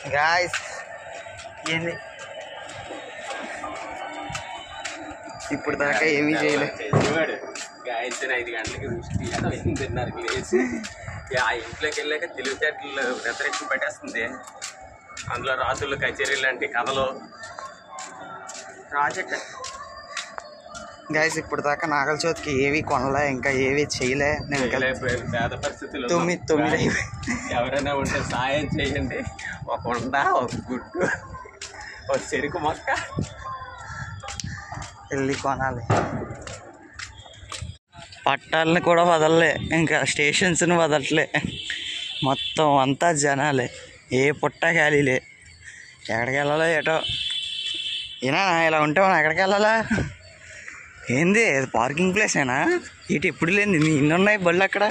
Guys ఏంది ఇప్పుడు దాకా ఏమీ చేయలేదు చేసేవాడు గాయత్రి ఐదు గంటలకి రుచి ఎనిమిదిన్నరకి లేచి ఇక ఆ ఇంట్లోకి వెళ్ళాక తెలివితేటలు రెతరెక్కి పెట్టేస్తుంది అందులో రాత్రులు కచేరీ లాంటి కథలు ప్రాజెక్ట్ గాయస్ ఇప్పుడు దాకా నాగల చవితికి ఏవి కొనలే ఇంకా ఏవి చేయలే నేను ఇంకా చేయలేకపోయాను పేద పరిస్థితులు తొమ్మిది తొమ్మిది అయిపోయి ఎవరైనా ఉంటే సాయం చేయండి ఒక ఉండ ఒక గుడ్డు ఒక చెరుకు మొక్క వెళ్ళి కొనాలి పట్టాలని కూడా వదలలే ఇంకా స్టేషన్స్ని వదలట్లే మొత్తం అంతా జనాలే ఏ పుట్ట ఖాళీలే ఎక్కడికి వెళ్ళాలో ఏటో ఏనా ఇలా ఉంటే మనం ఎక్కడికి వెళ్ళాలా ఏంది ఇది పార్కింగ్ ప్లేసేనా ఇటు ఎప్పుడు లేని ఇన్ని ఉన్నాయి బళ్ళు అక్కడ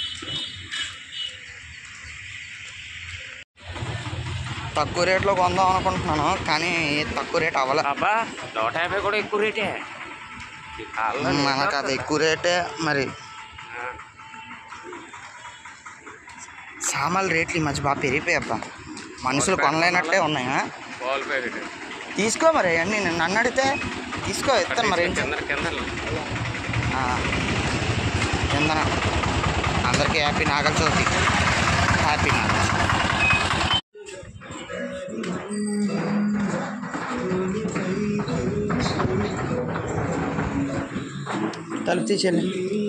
తక్కువ రేట్లో కొందాం అనుకుంటున్నాను కానీ తక్కువ రేట్ అవ్వలే అబ్బా నూట యాభై కూడా ఎక్కువ రేటే ఈ కాలంలో మనకు అది ఎక్కువ రేటే మరి సామాన్లు రేట్లు ఈ మధ్య బాగా పెరిగిపోయాయి అబ్బా మనుషులు కొనలేనట్టే ఉన్నాయి ఆ? బాల్ ప్యాకెట్ తీసుకో మరి అన్ని నన్ను అడిగితే తీసుకో ఇస్తాను మరి ఏంటి కింద కింద ఆ. కిందన అందరికీ హ్యాపీ నాగల చవితి హ్యాపీ నాగల చవితి తలుపు తీసేయండి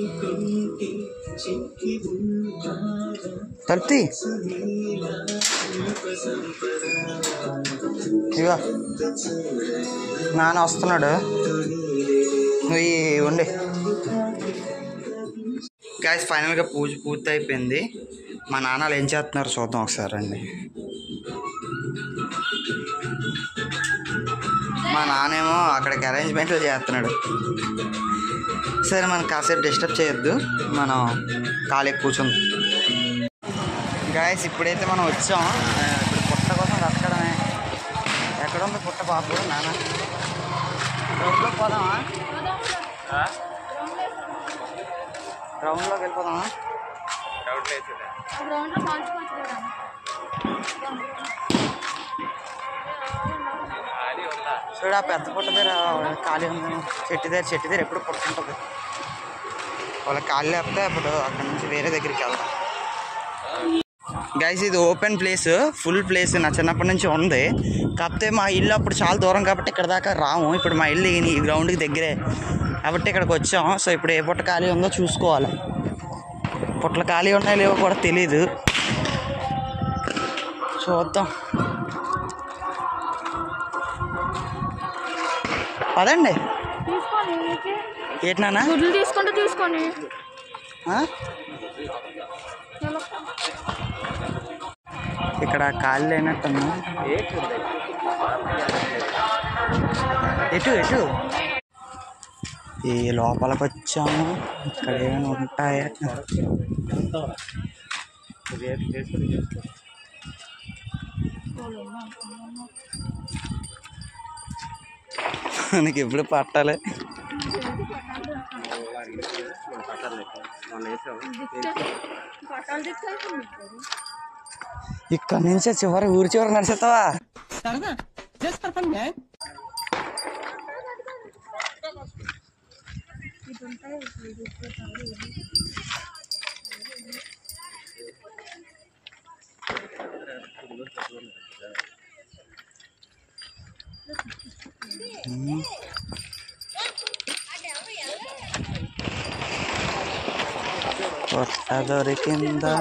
తలుపు తీ ఇగో నాన్న వస్తున్నాడు నువ్వు ఈ ఉండి గాయస్ ఫైనల్గా పూజ పూర్తి అయిపోయింది మా నాన్నలు ఏం చేస్తున్నారు చూద్దాం ఒకసారి అండి మా నాన్నేమో అక్కడికి అరేంజ్మెంట్లు చేస్తున్నాడు సరే మనం కాసేపు డిస్టర్బ్ చేయొద్దు మనం ఖాళీ కూర్చుందాం గాయస్ ఇప్పుడైతే మనం వచ్చాం ఆ, ఇప్పుడు పుట్ట కోసం రక్కడమే ఎక్కడ ఉంది పుట్ట బాబు నాన్న రోడ్లో పోదామా గ్రౌండ్లోకి వెళ్ళిపోదామా డౌట్ లేదు గ్రౌండ్ లో కాల్చుకోవచ్చు కదా అది ఉందా చూడు ఆ పెద్ద పుట్ట దగ్గర ఖాళీ ఉంది చెట్టు దగ్గర చెట్టు దగ్గర ఎప్పుడు పుట్ట ఉంటుంది వాళ్ళ ఖాళీ లేకపోతే అప్పుడు అక్కడ నుంచి వేరే దగ్గరికి వెళ్దాం గైస్ ఇది ఓపెన్ ప్లేస్ ఫుల్ ప్లేస్ నా చిన్నప్పటి నుంచి ఉంది కాకపోతే మా ఇల్లు అప్పుడు చాలా దూరం కాబట్టి ఇక్కడ దాకా రాము ఇప్పుడు మా ఇల్లు ఈ గ్రౌండ్కి దగ్గరే కాబట్టి ఇక్కడికి వచ్చాం సో ఇప్పుడు ఏ పుట్ట ఖాళీ ఉందో చూసుకోవాలి పుట్టలు ఖాళీ ఉన్నాయో లేవో కూడా తెలీదు చూద్దాం పదండి తీసుకోండి మీకు ఏంటి నాన్న గుడ్లు తీసుకుంటే తీసుకోండి ఆ? ఇక్కడ కాళ్ళు లేనట్టున్నా ఎటు ఎటు ఈ లోపలికి వచ్చాము ఇక్కడ ఏమైనా ఉంటాయా నీకు ఎప్పుడు పట్టాలి పట్టాలు తీసుకెళ్తుంది ఇక్కడ నుంచే చివరి ఊరి చివరి నడిచేస్తావా కొత్త దొరికిందా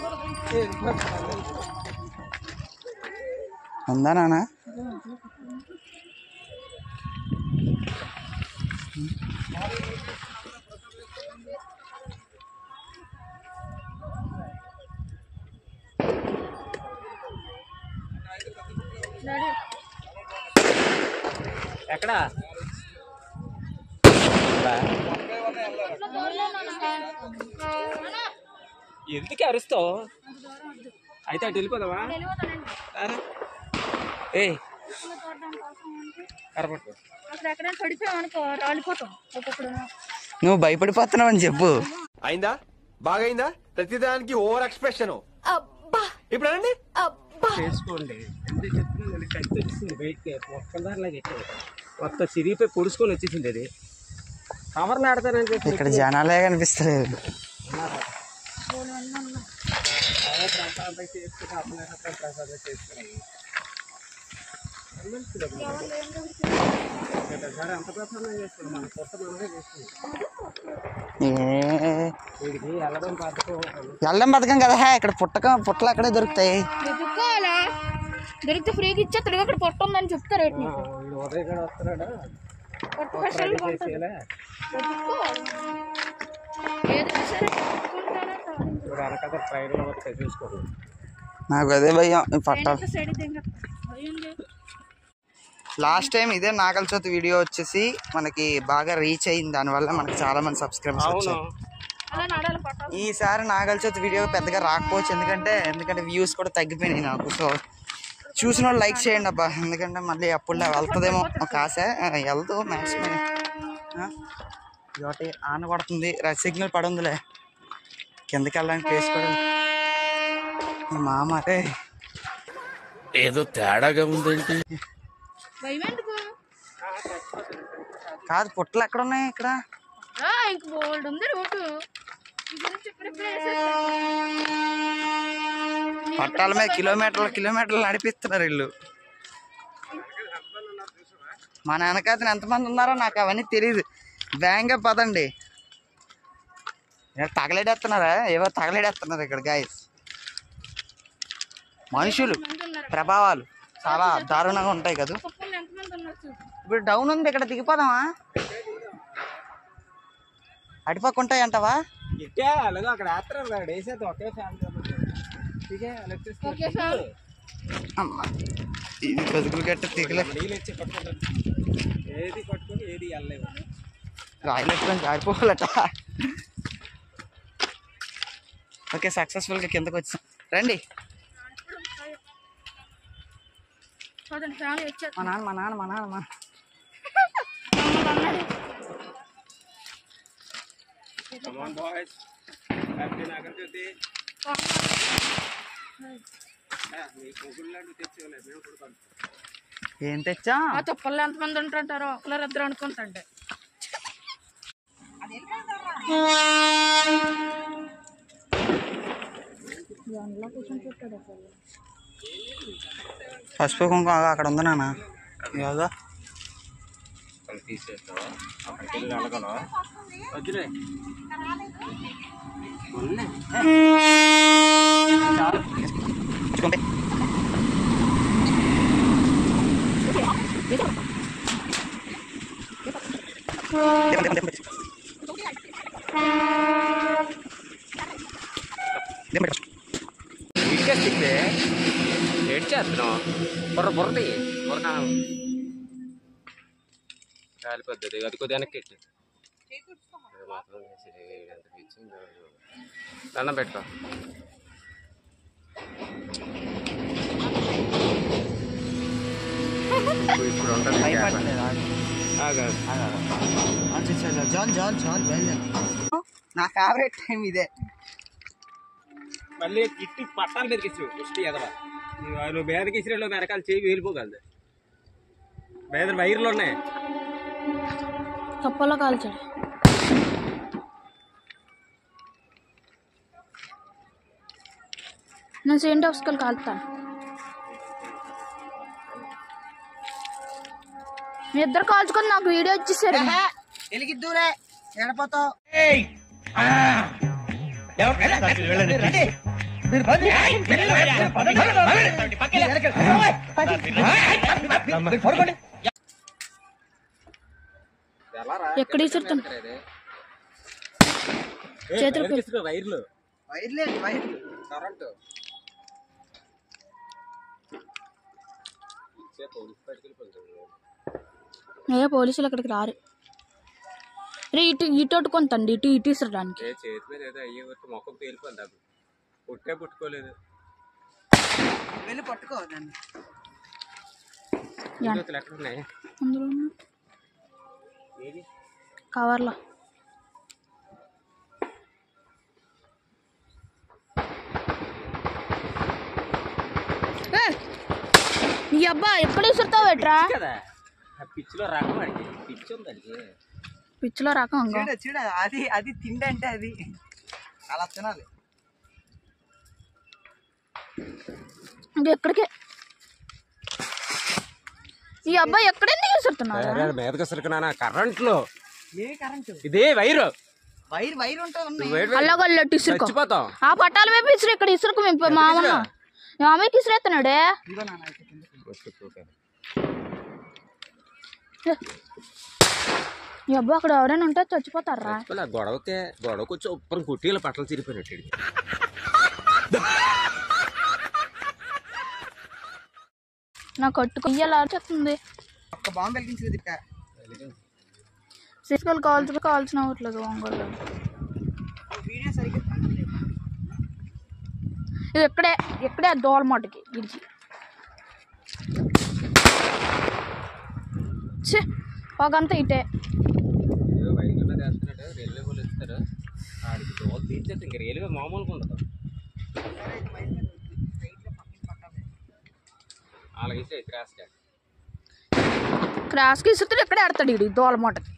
ఉందా నాన్న ఎక్కడ ఎందుకు అరుస్తావు అయితే అటు వెళ్ళిపోదావా ఏ కరపట్టు అసలు ఎక్కడైనా పడిపోయాం అనుకో రాలిపోతాం ఒక్కొక్కడు నువ్వు భయపడిపోతున్నావు అని చెప్పు అయిందా బాగైందా ప్రతిదానికి ఓవర్ ఎక్స్ప్రెషన్ అబ్బా ఇప్పుడు అనండి అబ్బా చేసుకోండి ఎందుకు చెప్తున్నాను అంటే అది తెలిసింది బయటకి ఒక్కదారిలాగా ఎక్కాడు మొత్తం చిరిగిపోయి పొడుచుకొని వచ్చేసింది అది కవర్లు ఆడతానని చెప్పి ఇక్కడ జనాలే కనిపిస్తలేదు అదే ప్రసాదం చేసుకుని అప్పుడు ప్రసాదం చేసుకుని సరే అంత ప్రసాదం చేసుకున్నాం మన కొత్త మనమే చేసుకున్నాం ఏ వీడికి వెళ్ళడం పథకం వెళ్ళడం బతకం కదా హే, ఇక్కడ పుట్టక పుట్టలు అక్కడే దొరుకుతాయి వెతుక్కోవాలా దొరికితే ఫ్రీగా ఇచ్చేస్తాడు ఇక్కడ పొట్ట ఉందని చెప్తారు ఏంటి నీకు? వీడు ఉదయం కూడా వస్తున్నాడు పొట్ట కష్టాలు కొంటాడు. చేసేలా వెతుక్కోవాలి ఏది సరే వెతుక్కుంటానే చాలు. ఇప్పుడు వెనకాల ట్రైన్లో వస్తే చూసుకోండి నాకు అదే భయం ఈ పట్టాలు వెనక సైడ్ అయితే ఇంకా భయం లేదు. లాస్ట్ టైం ఇదే నాగల చవితి వీడియో వచ్చేసి మనకి బాగా రీచ్ అయింది దానివల్ల మనకి చాలా మంది సబ్స్క్రైబర్స్ అవును వచ్చారు అలా నడాలి పట్టాలి ఈసారి నాగల చవితి వీడియో పెద్దగా రాకపోవచ్చు ఎందుకంటే ఎందుకంటే వ్యూస్ కూడా తగ్గిపోయినాయి నాకు సో చూసిన వాళ్ళు లైక్ చేయండి అబ్బా ఎందుకంటే మళ్ళీ అప్పుడు వెళ్తుందేమో ఒక ఆశ ఆ, వెళ్తూ మ్యాక్సిమం ఒకటి ఆన కొడుతుంది రెడ్ సిగ్నల్ పడుందిలే కిందకి వెళ్ళడానికి ప్లేస్ కూడా ఉంది. ఈ మామ అరే ఏదో తేడాగా ఉందేంటి భయం ఎందుకు కాదు పుట్టలు ఎక్కడ ఉన్నాయి ఇక్కడ రా ఇంక బోల్డ్ ఉంది రూటు ఈ గురించి ఇప్పుడిప్పుడే పట్టాల మీద కిలోమీటర్లు కిలోమీటర్లు నడిపిస్తున్నారు వీళ్ళు మా నాన్నకతను ఎంతమంది ఉన్నారో నాకు అవన్నీ తెలియదు బ్యాంగా పదండి ఇక్కడ తగలేడేస్తున్నారా ఏవో తగలేడేస్తున్నారు ఇక్కడ గాయస్ మనుషులు మంది ఉన్నారు ప్రభావాలు చాలా దారుణంగా ఉంటాయి కదా కుప్పలు ఎంతమంది ఉన్నారు చూడు ఇప్పుడు డౌన్ ఉంది ఇక్కడ దిగిపోదామా అటుపక్క ఉంటాయి అంటావా ఇట్టే అలాగే అక్కడ వేస్తారు అక్కడ వేసేది ఒకే ఫ్యామిలీ ఇదే ఎలక్ట్రిసిటీ ఓకే సార్ అమ్మా ఇది కొదుకులు గట్ట తిగలే నీళ్ళు వచ్చి పట్టుకుంటారు ఏది పట్టుకొని ఏది వెళ్ళలేవు రాయలెట్లో జారిపోవాలట ఓకే సక్సెస్ఫుల్గా కిందకు వచ్చాం రండి పదండి ఫ్యామిలీ వచ్చారు మా నాన్న మా నాన్న మా నాన్న మా కమాన్ బాయ్స్ హ్యాపీ నాగర్ జ్యోతి మీ పొగుళ్ళు లాంటివి తెచ్చేవాళ్ళు మేము కూడా కొంటాం ఏం తెచ్చా ఆ తుప్పల్లో ఎంతమంది ఉంటుంటారో ఒకరు ఇద్దరు అనుకుంటుంటే పసుపు కుంకుమ అక్కడ ఉంది నాన్న ఏదో తీసేస్తావా అక్కడికి వెళ్ళి వెళ్ళగలవా వద్దులే చూడండి. చెప్పండి, చెప్పండి, చెప్పండి. చెప్పండి. ఇడికేస్తుంది ఏడ్ చేస్తున్నావు బుర్ర బుర్రది బుర్ర కాలిపోద్ది అది కొద్దిగా వెనక్కి ఎట్టు. అది మాత్రం చేసి ఎంత పిచ్చిందో. దండం పెట్టుకో ఇప్పుడు ఇప్పుడు ఉంటుంది భయపడలేదు, ఆగు. ఆగు, ఆగు. ఆగు, ఆగు. ఆ, చూ, చూ, చూ. చాలు చాలు చాలు బయలుదేరు నా ఫేవరెట్ టైం ఇదే మళ్ళీ ఇట్టి పట్టాలు మెరికిచ్చు ఫస్ట్ ఎదవా నువ్వు- నువ్వు మీదకి ఇసిరేలో మెరకాలు చేయి వెళ్ళిపోగలదు మీద వైర్లు ఉన్నాయి తుప్పల్లో కాల్చాడు నేను సెయింట్ హౌస్కి కాలుతాను మీ ఇద్దరు కాల్చుకొని నాకు వీడియో ఇచ్చేసారు వెలిగిద్దూరే ఎడపోతావు ఎక్కడ ఇచ్చేస్తాను చేతులు మెరికిస్తున్న వైర్లు వైర్లే వైర్లు కరెంట్ ఏ పోలీసులు అక్కడికి రారు రే ఇటు ఇటు అట్టుకుంటండి ఇటు ఇటు ఇసరడానికి ఏ చేతి మీద ఏదో అయ్యే వరకు మొక్కకు తేలిపోయింది అప్పుడు పుట్టే పుట్టుకోలేదు వెళ్ళి పట్టుకో దాన్ని జ్యోతులు ఎక్కడ ఉన్నాయి అందులో ఉన్న ఏది కవర్లో ఈ అబ్బా ఎక్కడ విసురుతావు ఎట్రా కదా ఆ పిచ్చిలో రకం అడిగి పిచ్చి ఉంది అడిగి పిచ్చిలో రకం ఇంకో చూడ చూడ అది అది తిండి అంటే అది అలా తినాలి ఇంకా ఎక్కడికే ఈ అబ్బాయి ఎక్కడెందుకు విసురుతున్నాడు మీదకి సరుకున్నా కరెంట్లో ఏ కరెంటు ఇదే వైరు వైర్ వైర్ ఉంటుంది వైరు అల్లగల్లట్టు ఇసురుకో చచ్చిపోతాం ఆ పట్టాల వైపు ఇసురు ఇక్కడ ఇసురుకు మేము మామన్న ఆమెకి ఇసురేస్తున్నాడే ఇదిగో నాన్న ఇక్కడ కింద. ఈ అబ్బాయి అక్కడ ఎవరైనా ఉంటే చచ్చిపోతారా చచ్చిపోలే గొడవకే గొడవకు వచ్చి ఉప్పరం కుట్టీల పట్టలు చిరిపోయినట్టు ఈడికి. నా కట్టుకు ఇయ్యాల చెప్తుంది ఒక్క బాంబు వెలిగించింది దిక్క సిస్కల్ కావాల్సి కావాల్సిన అవ్వట్లేదు ఒంగోలు వీడియో సరిగ్గా తీయలేదు. ఇది ఇక్కడే ఇక్కడే దోలమాటకి ఇడిచి ఛే పొగంతా ఇటే ఏదో వైర్ల మీద వేస్తున్నాడు రైల్వే వాళ్ళు ఇస్తారు ఆడికి దోలు తీర్చేస్తే ఇంక రైల్వే మామూలుగా ఉండదు అలాగే క్రాస్గా క్రాస్కి ఇసురుతాడు ఇక్కడే ఆడతాడు ఇడి దోలమాటకి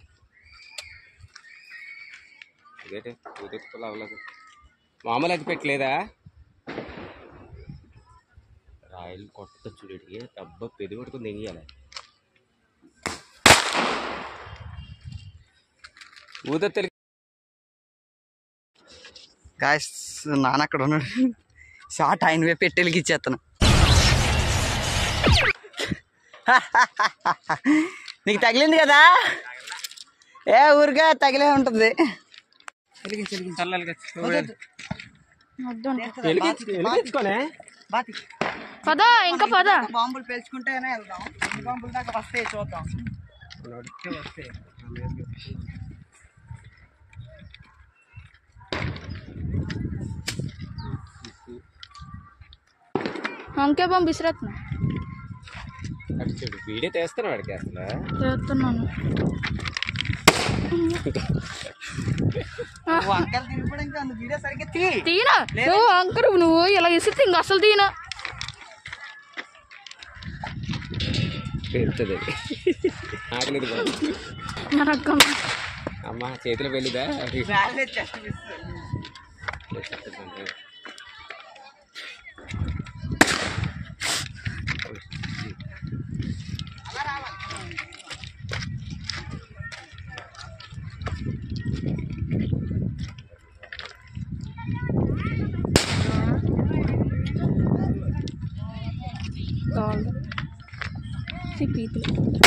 ఇదేంటి ఊదెత్తుకోలే అవ్వలేదు మామూలు అది పెట్టలేదా రాయలు కొత్త చూడడికి డబ్బా పెది పట్టుకుని తెగియాలి ఊదెత్తలి గాయస్ నాన్న అక్కడ ఉన్నాడు షార్ట్ ఆయన వైపు పెట్టెలికి ఇచ్చేస్తాను నీకు తగిలింది కదా ఏ ఊరిగా తగిలే ఉంటుంది వెలిగించు, వెలిగించు. వద్దొద్దు. వద్దండి వెలిగించుకోనే బాతి. పద ఇంకా పద బాంబులు పేల్చుకుంటేనే వెళ్దాం ఎన్ని బాంబులు దాకా వస్తాయి చూద్దాం నడిస్తే వస్తాయి అంకే బాంబు విసిరేస్తున్నా అటు చూడు వీడియో తీస్తాను వాడికి అసలు చేస్తున్నాను నువ్వు అంకల్ తిరిగిపోవడానికి అందు వీడియో సరిగ్గా తీ తీనా నువ్వు అంకరు నువ్వు ఇలా ఇసిరితే ఇంక అసలు తీనా పెరుగుతుంది ఆకలిది బాబు. నరకం అమ్మ చేతిలో వెళ్ళిదా వ్యాలే చెస్ట్ మిస్. కావాలి పీపుల్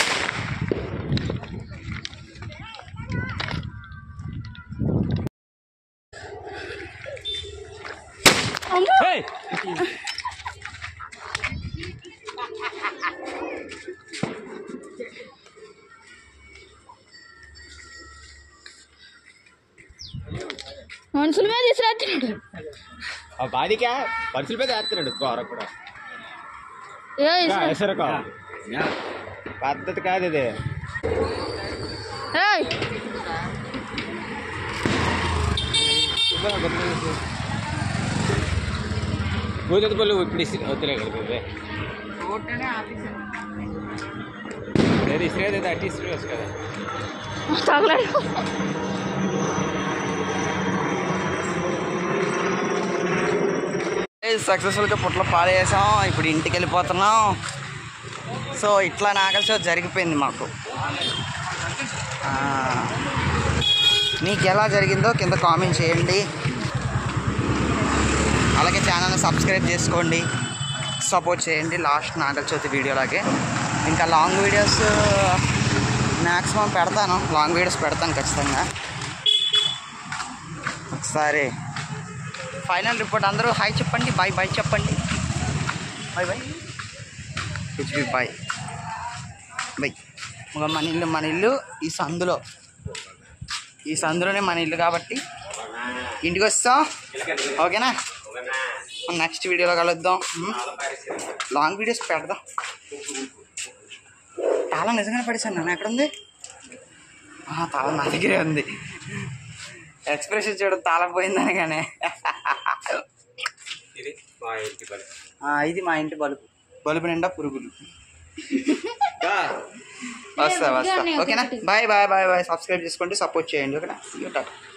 అమ్మో మనుషుల మీద విసిరేస్తున్నాడు ఆ బాధిక పరుచుల మీద వేస్తున్నాడు కూర కూడా ఏ విసిరే- ఎసరకో పద్ధతి కాదు ఇది ఏయ్ భూజత పళ్ళు ఇప్పుడు ఇసి వద్దులే కదా ఇవే. చూడటమే ఆఫీసర్ లేదు ఇసిరేది అట్టి ఇసిరేవచ్చు కదా తగలడు సక్సెస్ఫుల్గా పుట్ల పాడేసాం ఇప్పుడు ఇంటికి వెళ్ళిపోతున్నాం సో ఇట్లా నాగల షో జరిగిపోయింది మాకు ఆ, మీకు ఎలా జరిగిందో కింద కామెంట్ చేయండి అలాగే ఛానల్ని సబ్స్క్రైబ్ చేసుకోండి సపోర్ట్ చేయండి లాస్ట్ నాగల చవితి వీడియోలాగే ఇంకా లాంగ్ వీడియోస్ మ్యాక్సిమం పెడతాను లాంగ్ వీడియోస్ పెడతాను ఖచ్చితంగా ఒకసారి ఫైనల్ రిపోర్ట్ అందరూ హాయ్ చెప్పండి బాయ్ బాయ్ చెప్పండి బాయ్ బాయ్ హెచ్పి బాయ్ బాయ్ ఒక మన ఇల్లు మన ఇల్లు ఈ సందులో ఈ సందులోనే మన ఇల్లు కాబట్టి ఇంటికి వస్తాం ఓకేనా నెక్స్ట్ వీడియోలో కలుద్దాం ఉమ్. లాంగ్ వీడియోస్ పెడదాం తాళం నిజంగానే పడేసాను నన్ను ఎక్కడ ఉంది ఆ, తాళం నా దగ్గరే ఉంది ఎక్స్ప్రెషన్ చూడ తాళం పోయిందనగానే ఇది మా ఇంటి పని ఆ, ఇది మా ఇంటి బలుపు బలుపు నిండా పురుగులు వస్తా వస్తా ఓకేనా bye bye bye bye subscribe చేసుకోండి సపోర్ట్ చేయండి ఓకేనా టాటా